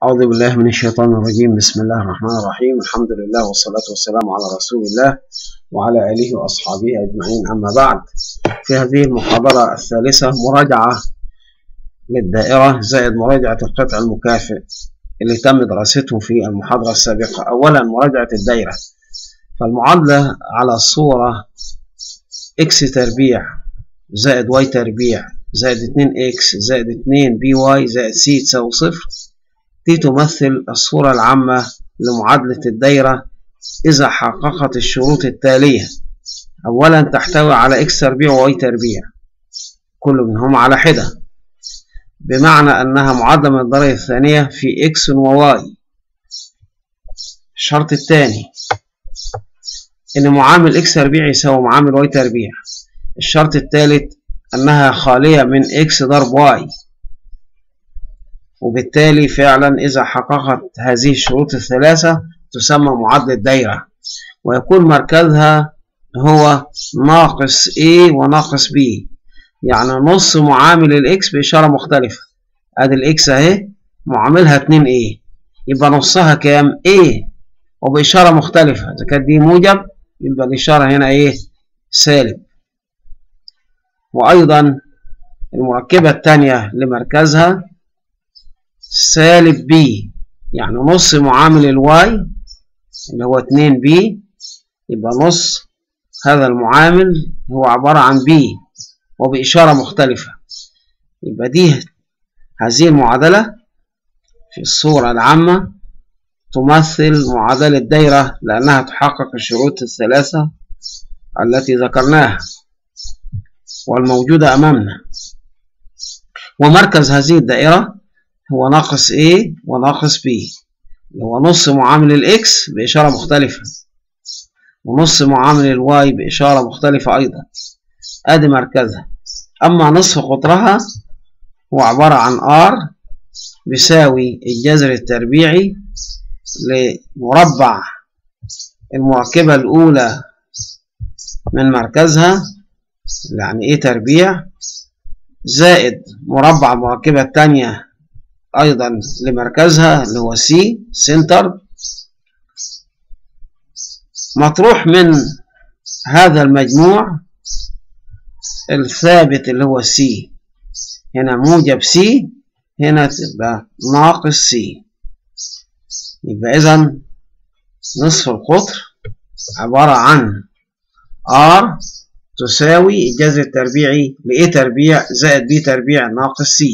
أعوذ بالله من الشيطان الرجيم بسم الله الرحمن الرحيم الحمد لله والصلاة والسلام على رسول الله وعلى آله وأصحابه أجمعين أما بعد في هذه المحاضرة الثالثة مراجعة للدائرة زائد مراجعة القطع المكافئ اللي تم دراسته في المحاضرة السابقة أولا مراجعة الدائرة فالمعادلة على الصورة x تربيع زائد y تربيع زائد 2x زائد 2by زائد c تساوي صفر دي تمثل الصورة العامة لمعادلة الدايرة إذا حققت الشروط التالية أولا تحتوي على x تربيع و y تربيع كل منهم على حدة بمعنى أنها معادلة من الدرجة الثانية في x و y الشرط الثاني إن معامل x تربيع يساوي معامل y تربيع الشرط الثالث أنها خالية من x ضرب y وبالتالي فعلا إذا حققت هذه الشروط الثلاثة تسمى معادلة دايرة ويكون مركزها هو ناقص A وناقص B يعني نص معامل الإكس بإشارة مختلفة أدي الإكس أهي معاملها 2A يبقى نصها كام A وبإشارة مختلفة إذا كانت دي موجب يبقى الإشارة هنا إيه سالب وأيضا المركبة الثانية لمركزها سالب بي يعني نص معامل الواي اللي هو 2 بي يبقى نص هذا المعامل هو عبارة عن بي وبإشارة مختلفة يبقى دي هذه المعادلة في الصورة العامة تمثل معادلة دايرة لأنها تحقق الشروط الثلاثة التي ذكرناها والموجودة أمامنا ومركز هذه الدائرة هو ناقص A وناقص B اللي هو نص معامل الإكس بإشارة مختلفة ونص معامل الواي بإشارة مختلفة أيضا أدي مركزها أما نصف قطرها هو عبارة عن R بيساوي الجذر التربيعي لمربع المركبة الأولى من مركزها يعني A تربيع زائد مربع المركبة الثانية أيضا لمركزها اللي هو سي سنتر مطروح من هذا المجموع الثابت اللي هو سي هنا موجب سي هنا تبقى ناقص سي يبقى إذا نصف القطر عبارة عن R تساوي الجذر التربيعي ل A تربيع زائد B تربيع ناقص C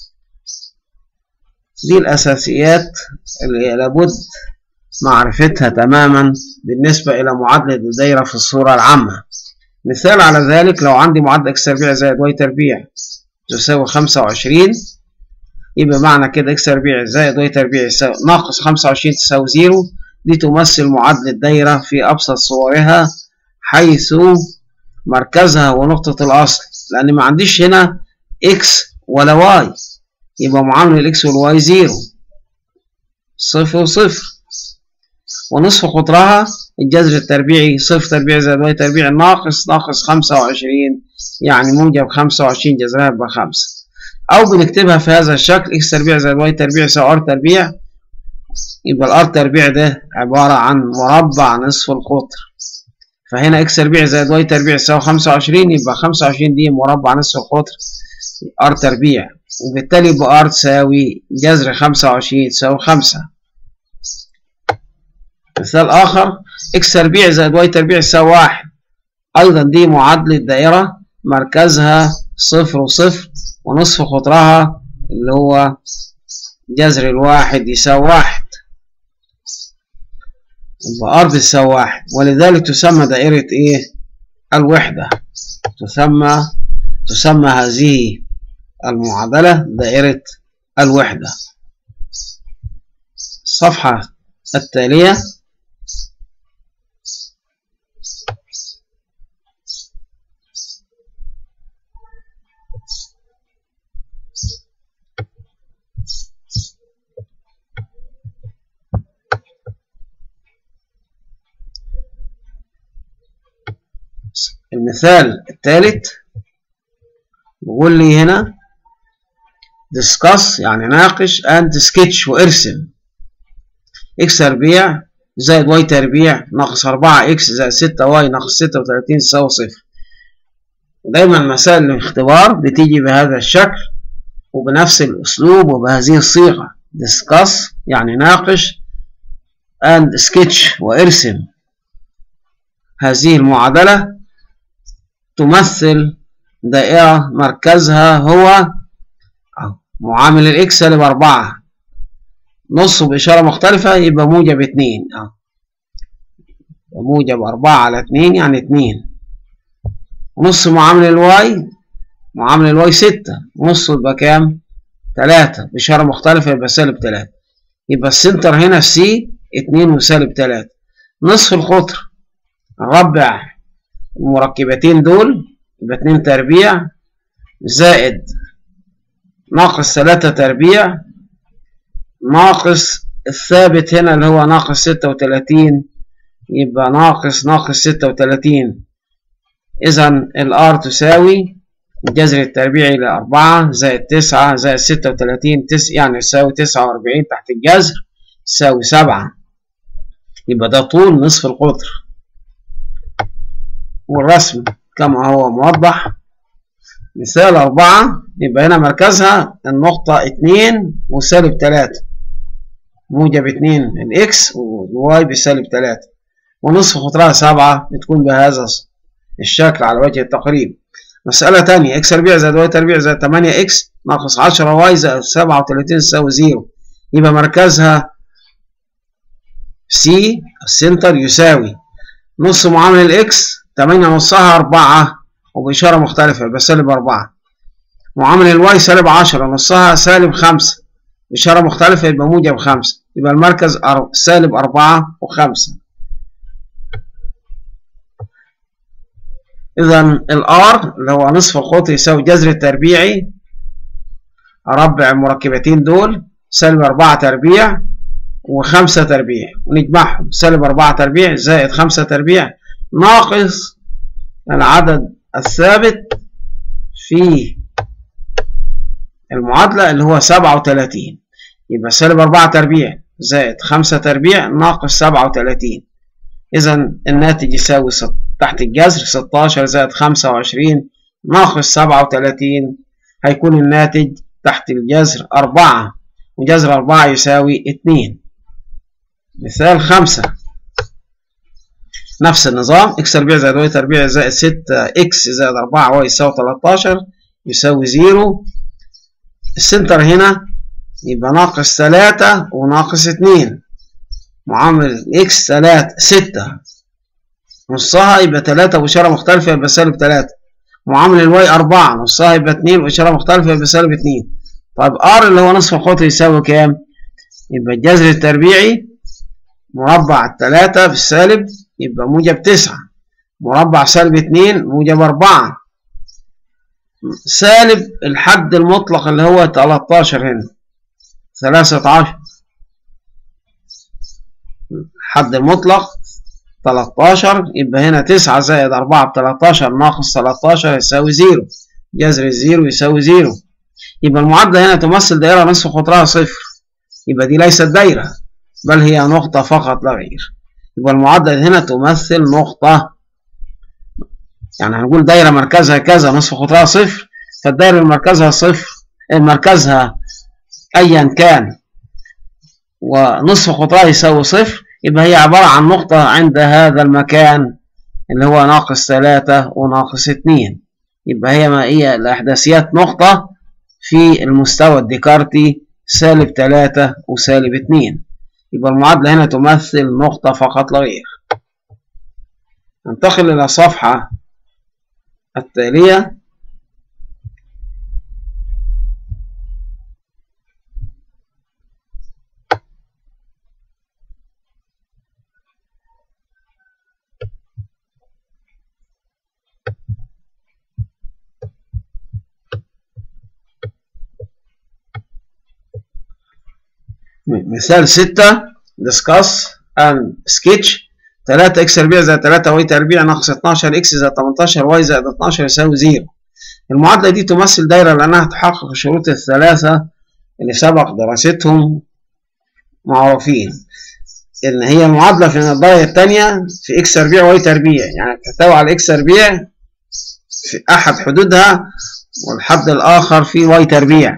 دي الأساسيات اللي لابد معرفتها تماما بالنسبة إلى معادلة الدايرة في الصورة العامة مثال على ذلك لو عندي معادلة x تربيع زائد y تربيع تساوي 25 يبقى معنى كده x تربيع زائد y تربيع يساوي ناقص 25 تساوي 0 دي تمثل معادلة دايرة في أبسط صورها حيث مركزها ونقطة الأصل لأن ما عنديش هنا x ولا y يبقى معامل الاكس والواي زيرو صفر وصفر ونصف قطرها الجذر التربيعي صفر تربيع زائد واي تربيع ناقص ناقص خمسة وعشرين يعني موجب خمسة وعشرين جذرها يبقى خمسة أو بنكتبها في هذا الشكل اكس تربيع زائد واي تربيع يساوي ار تربيع يبقى الار تربيع ده عبارة عن مربع نصف القطر فهنا اكس تربيع زائد واي تربيع يساوي خمسة وعشرين يبقى خمسة وعشرين دي مربع نصف القطر ار تربيع وبالتالي يبقى R تساوي جذر خمسة وعشرين تساوي خمسة مثال آخر x تربيع زائد y تربيع يساوي واحد أيضا دي معادلة دائرة مركزها صفر وصفر ونصف قطرها اللي هو جذر الواحد يساوي واحد يبقى R تساوي واحد ولذلك تسمى دائرة إيه؟ الوحدة تسمى تسمى هذه المعادلة دائرة الوحدة الصفحة التالية المثال الثالث بيقول لي هنا discuss يعني ناقش and sketch وارسم x تربيع زائد y تربيع ناقص 4 x زائد 6 y ناقص 36 تساوي صفر دايما مسائل الاختبار بتيجي بهذا الشكل وبنفس الأسلوب وبهذه الصيغة discuss يعني ناقش and sketch وارسم هذه المعادلة تمثل دائرة مركزها هو معامل الإكس سالب أربعة نصه بإشارة مختلفة يبقى موجب اتنين اه موجب أربعة على اتنين يعني اتنين نص معامل الواي معامل الواي ستة نصه يبقى كام؟ تلاتة بإشارة مختلفة يبقى سالب تلاتة يبقى السنتر هنا في سي اتنين وسالب تلاتة نصف القطر نربع المركبتين دول يبقى اتنين تربيع زائد ناقص تلاتة تربيع ناقص الثابت هنا اللي هو ناقص ستة وتلاتين يبقى ناقص ناقص ستة وتلاتين إذا الآر تساوي الجذر التربيعي لأربعة زائد تسعة زائد ستة وتلاتين تس يعني تساوي تسعة وأربعين تحت الجذر تساوي سبعة يبقى ده طول نصف القطر والرسم كما هو موضح مثال أربعة يبقى هنا مركزها النقطة اتنين وسالب تلاتة موجب اتنين الإكس والواي بسالب تلاتة ونصف قطرها سبعة بتكون بهذا الشكل على وجه التقريب مسألة تانية إكس تربيع زائد واي تربيع زائد تمانية إكس ناقص عشرة واي زائد سبعة وتلاتين تساوي زيرو يبقى مركزها سي السنتر يساوي نص معامل الإكس تمانية نصها أربعة وبإشارة مختلفة يبقى سالب أربعة معامل الواي سالب عشرة نصها سالب خمسة بإشارة مختلفة يبقى موجب خمسة يبقى المركز سالب أربعة وخمسة إذا الآر اللي هو نصف القطر يساوي جذر التربيعي أربع المركبتين دول سالب أربعة تربيع وخمسة تربيع ونجمعهم سالب أربعة تربيع زائد خمسة تربيع ناقص العدد الثابت في المعادلة اللي هو سبعة وتلاتين يبقى سالب أربعة تربيع زائد خمسة تربيع ناقص سبعة وتلاتين إذا الناتج يساوي تحت الجذر ستاشر زائد خمسة وعشرين ناقص سبعة وتلاتين هيكون الناتج تحت الجذر أربعة وجذر أربعة يساوي اتنين مثال خمسة نفس النظام اكس تربيع زائد واي تربيع زائد ستة اكس زائد أربعة واي يساوي تلاتاشر يساوي زيرو السنتر هنا يبقى ناقص تلاتة وناقص اتنين معامل اكس تلاتة ستة نصها يبقى تلاتة وإشارة مختلفة يبقى سالب تلاتة معامل الواي أربعة نصها يبقى اتنين وإشارة مختلفة يبقى سالب اتنين طيب ار اللي هو نصف القطر يساوي كام؟ يبقى الجذر التربيعي مربع التلاتة في السالب يبقى موجب تسعة مربع سالب اتنين موجب أربعة سالب الحد المطلق اللي هو تلاتاشر هنا ثلاثة عشر الحد المطلق تلاتاشر يبقى هنا تسعة زائد أربعة بتلاتاشر ناقص تلاتاشر يساوي زيرو جذر الزيرو يساوي زيرو يبقى المعادلة هنا تمثل دائرة نصف قطرها صفر يبقى دي ليست دايرة بل هي نقطة فقط لا غير يبقى المعادلة هنا تمثل نقطة يعني هنقول دايرة مركزها كذا نصف قطرها صفر فالدايرة اللي مركزها صفر مركزها أيا كان ونصف قطرها يساوي صفر يبقى هي عبارة عن نقطة عند هذا المكان اللي هو ناقص ثلاثة وناقص اتنين يبقى هي ما هي الأحداثيات نقطة في المستوى الديكارتي سالب تلاتة وسالب اتنين يبقى المعادلة هنا تمثل نقطة فقط لا غير ننتقل إلى الصفحة التالية مثال ستة discuss and sketch 3 اكس تربيع زائد 3 واي تربيع ناقص 12 اكس زائد 18 واي زائد 12 يساوي 0 المعادلة دي تمثل دايرة لأنها تحقق الشروط الثلاثة اللي سبق دراستهم معروفين ان هي المعادله في الدرجه الثانيه في اكس تربيع واي تربيع يعني تحتوي على اكس تربيع في احد حدودها والحد الاخر في واي تربيع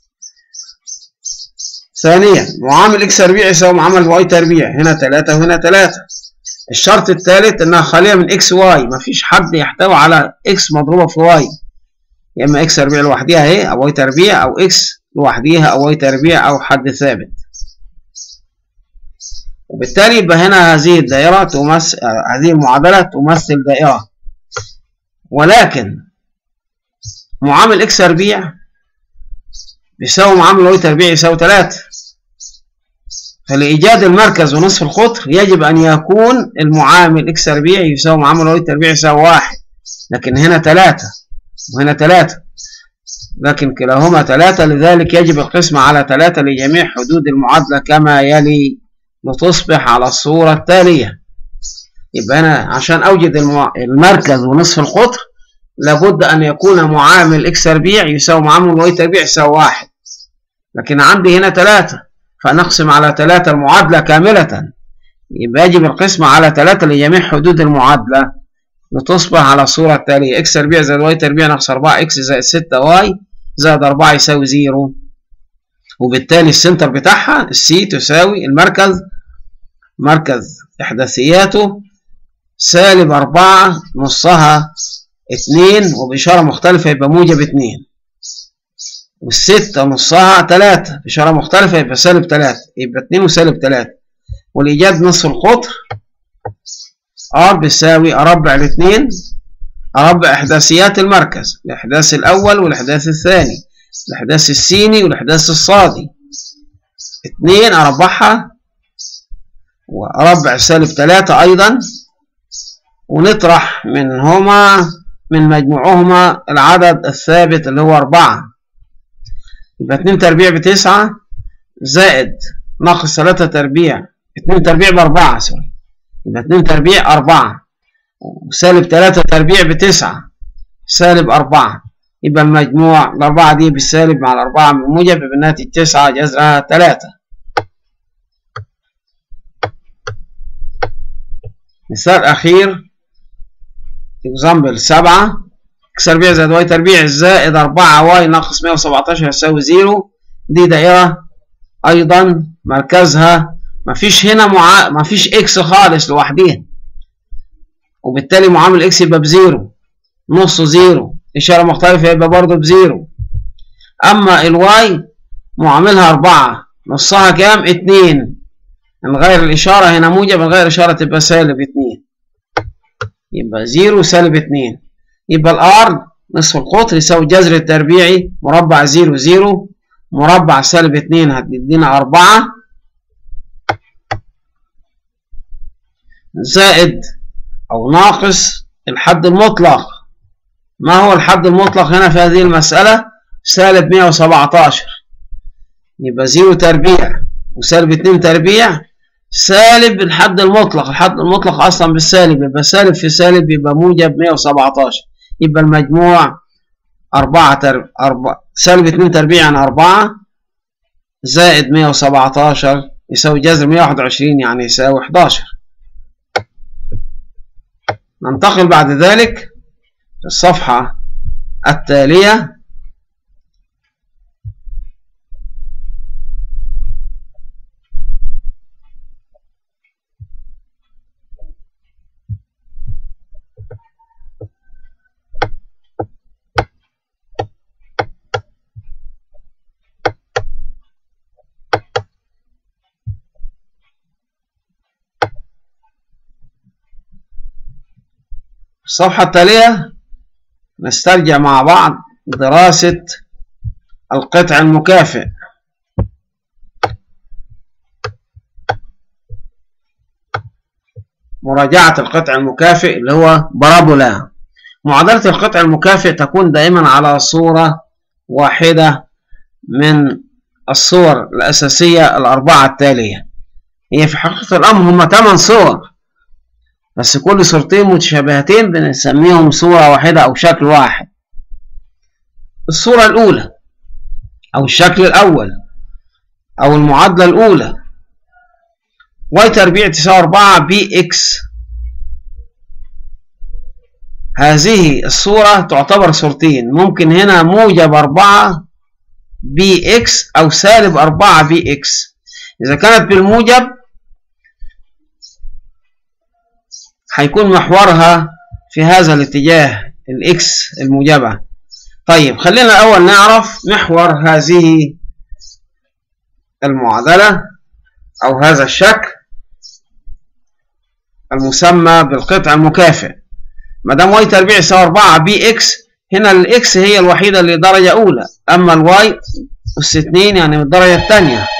ثانيا معامل اكس تربيع يساوي معامل واي تربيع هنا 3 وهنا 3 الشرط الثالث انها خاليه من اكس واي مفيش حد يحتوي على اكس مضروبه في واي يا اما اكس تربيع لوحديها اهي او واي تربيع او اكس لوحديها او واي تربيع او حد ثابت وبالتالي يبقى هنا هذه الدائرة تمثل هذه المعادلة تمثل دائرة ولكن معامل اكس تربيع بيساوي معامل واي تربيع يساوي 3 فلإيجاد المركز ونصف القطر يجب أن يكون المعامل اكس تربيع يساوي معامل واي تربيع يساوي 1 لكن هنا 3 وهنا 3 لكن كلاهما 3 لذلك يجب القسمة على 3 لجميع حدود المعادلة كما يلي لتصبح على الصورة التالية يبقى أنا عشان أوجد المركز ونصف القطر لابد أن يكون معامل إكس تربيع يساوي معامل واي تربيع يساوي واحد لكن عندي هنا ثلاثة فنقسم على ثلاثة المعادلة كاملة يبقى يجب القسمة على ثلاثة لجميع حدود المعادلة لتصبح على الصورة التالية إكس تربيع زائد واي تربيع ناقص 4 إكس زائد 6 واي زائد 4 يساوي زيرو وبالتالي السنتر بتاعها السي تساوي المركز مركز إحداثياته سالب أربعة نصها اتنين وبإشارة مختلفة يبقى موجب اتنين والستة نصها تلاتة بإشارة مختلفة يبقى سالب تلاتة يبقى اتنين وسالب تلاتة والإيجاد نصف القطر R بيساوي أربع الاتنين أربع إحداثيات المركز الإحداث الأول والإحداث الثاني الإحداث السيني والإحداث الصادي اتنين أربعها وأربع سالب تلاتة أيضا ونطرح منهما من مجموعهما العدد الثابت اللي هو أربعة يبقى اتنين تربيع بتسعة زائد ناقص تلاتة تربيع اتنين تربيع بأربعة سوري يبقى اتنين تربيع أربعة وسالب تلاتة تربيع بتسعة سالب أربعة يبقى المجموع الأربعة دي بالسالب مع الأربعة بالموجب بالناتج تسعة جذرها تلاتة مثال أخير example سبعة إكس تربيع زائد واي تربيع زائد أربعة واي ناقص مية وسبعتاشر يساوي زيرو دي دائرة أيضا مركزها مفيش هنا مع... مفيش إكس خالص لوحديها وبالتالي معامل إكس يبقى بزيرو نصه زيرو إشارة مختلفة يبقى برضه بزيرو أما الواي معاملها أربعة نصها كام؟ اتنين نغير الإشارة هنا موجب نغير الإشارة تبقى سالب اتنين يبقى زيرو سالب اتنين يبقى الار نصف القطر يساوي الجذر التربيعي مربع زيرو زيرو مربع سالب اتنين هتدينا أربعة زائد أو ناقص الحد المطلق ما هو الحد المطلق هنا في هذه المسألة سالب مية وسبعتاشر يبقى زيرو تربيع وسالب اتنين تربيع سالب الحد المطلق الحد المطلق اصلا بالسالب يبقى سالب في سالب يبقى موجب 117 يبقى المجموع 4 ترب... 4 سالب 2 تربيع عن 4 زائد 117 يساوي جذر 121 يعني يساوي 11 ننتقل بعد ذلك للصفحة التالية الصفحة التالية نسترجع مع بعض دراسة القطع المكافئ مراجعة القطع المكافئ اللي هو بارابولا معادلة القطع المكافئ تكون دائما على صورة واحدة من الصور الأساسية الأربعة التالية هي في حقيقة الأمر هم ثمان صور بس كل صورتين متشابهتين بنسميهم صورة واحدة أو شكل واحد الصورة الأولى أو الشكل الأول أو المعادلة الأولى واي تربيع تساوي 4 بي إكس هذه الصورة تعتبر صورتين ممكن هنا موجب 4 بي إكس أو سالب 4 بي إكس إذا كانت بالموجب هيكون محورها في هذا الاتجاه الإكس الموجبة طيب خلينا الأول نعرف محور هذه المعادلة أو هذا الشكل المسمى بالقطع المكافئ ما دام واي تربيع يساوي 4 بي اكس هنا الاكس هي الوحيدة اللي درجة أولى أما الواي أس 2 يعني من الدرجة الثانية